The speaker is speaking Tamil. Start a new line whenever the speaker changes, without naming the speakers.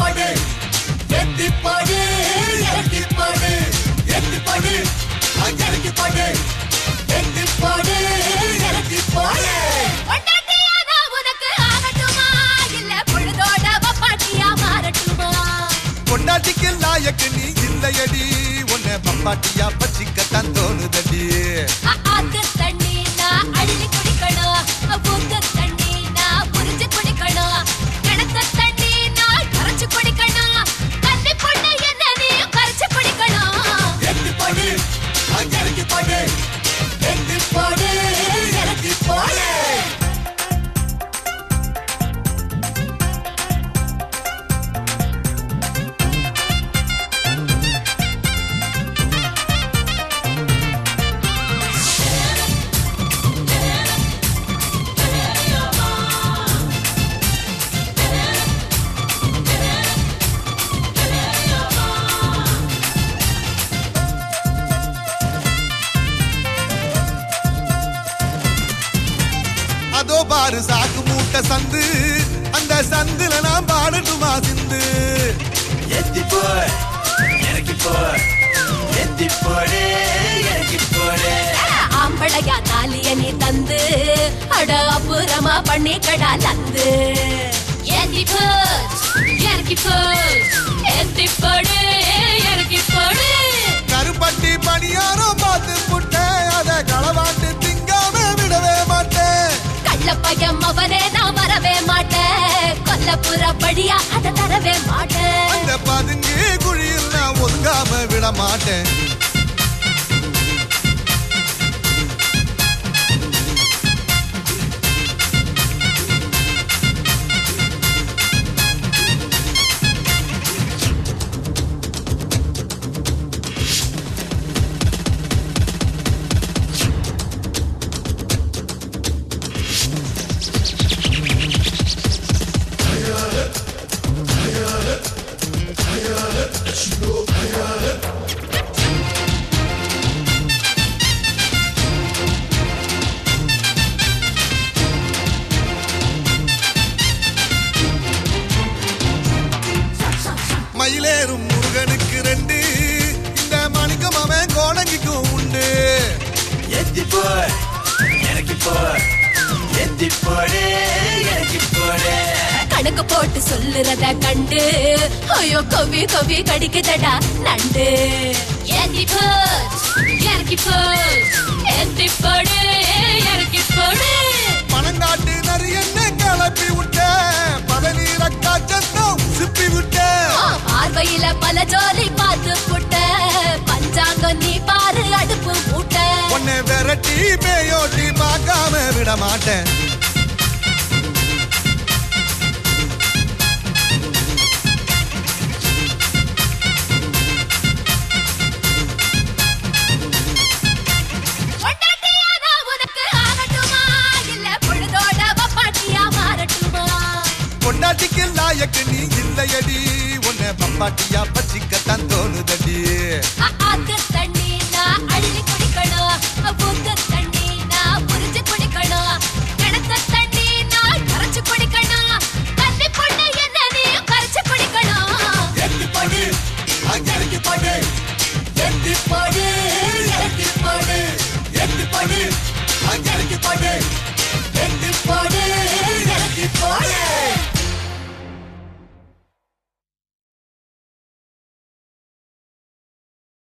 போடு எத்தி போடு இறக்கி போடு எத்தி போடு இறக்கி போடு எத்தி போடு இறக்கி போடு
பொண்டாட்டியானா உனக்கு ஆகட்டுமா இல்ல பொழுதோட வப்பாட்டியா மாறட்டுமா
பொண்டாட்டிக்கு லாயக்கு நீ இல்லையடி உன்னை பப்பாட்டியா பச்சிக்கத்தான் தோணுதடி
அ- ஆத்து தண்ணி நான் அள்ளி குடிக்கணும் பூத்து தண்ணி நான் புரிஞ்சு குடிக்கணும் கிணத்து தண்ணி நான் கரைச்சு குடிக்கணும் கன்னி பொண்ணு என்ன நீ கரைச்சு குடிக்கணும்
எத்தி போடு இறக்கி போடு எத்தி போடு இறக்கி போடு
அதோ பாரு சாக்கு மூட்டை சந்து அந்த சந்துல நான் பாடட்டுமா சிந்து
எத்தி போடு இறக்கி போடு எத்தி போடு இறக்கி போடு
ஆம்பளையா தாலிய நீ தந்து அட அப்புறமா பண்ணி கடா லந்து ஏத்தி போட் இறக்கி போட் ஏத்தி போடு இறக்கி போடு
கருப்பட்டி பணியாரம் பார்த்து புட்டேன் அதை களவாண்டு திங்காம விடவே மாட்டேன்
கள்ள பையன் அவனே நான் வரவே மாட்டேன் கொல்லப்புற படியா அதை தரவே மாட்டேன்
அந்த பதுங்கு குழியில் நான் ஒதுங்காம விட மாட்டேன் மயிலேறும் முருகனுக்கு ரெண்டு இந்த மணிக்கும் அவன் கோணங்கிக்கும் உண்டு
எத்தி போடு இறக்கி போடு எத்தி போடு இறக்கி போடு
கணக்கு போட்டு சொல்லுறத கண்டு ஐயோ கவி கவி கடிக்குதடா நண்டு ஏத்தி போட் இறக்கி போட் ஏத்தி போடு இறக்கி போடு
பணங்காட்டு நரியன்னு கிளப்பி விட்டேன் பதநீர காய்ச்சத்தான் சிப்பி விட்டேன்
ஆ, பார்வையில பல ஜோலி பார்த்து புட்ட பஞ்சாங்கம் நீ பாரு அடுப்பு மூட்ட
உன்னை விரட்டி பேயோட்டி பார்க்காம விட மாட்டேன்
பொண்டாட்டியானா உனக்கு ஆகட்டுமா இல்ல பொழுதோட வப்பாட்டியா மாறட்டுமா
பொண்டாட்டிக்கு லாயக்கு நீ இல்லையடி உன்னை பப்பாட்டியா பச்சிக்கத்தான் தோணுதடி
ஆ, ஆத்து தண்ணி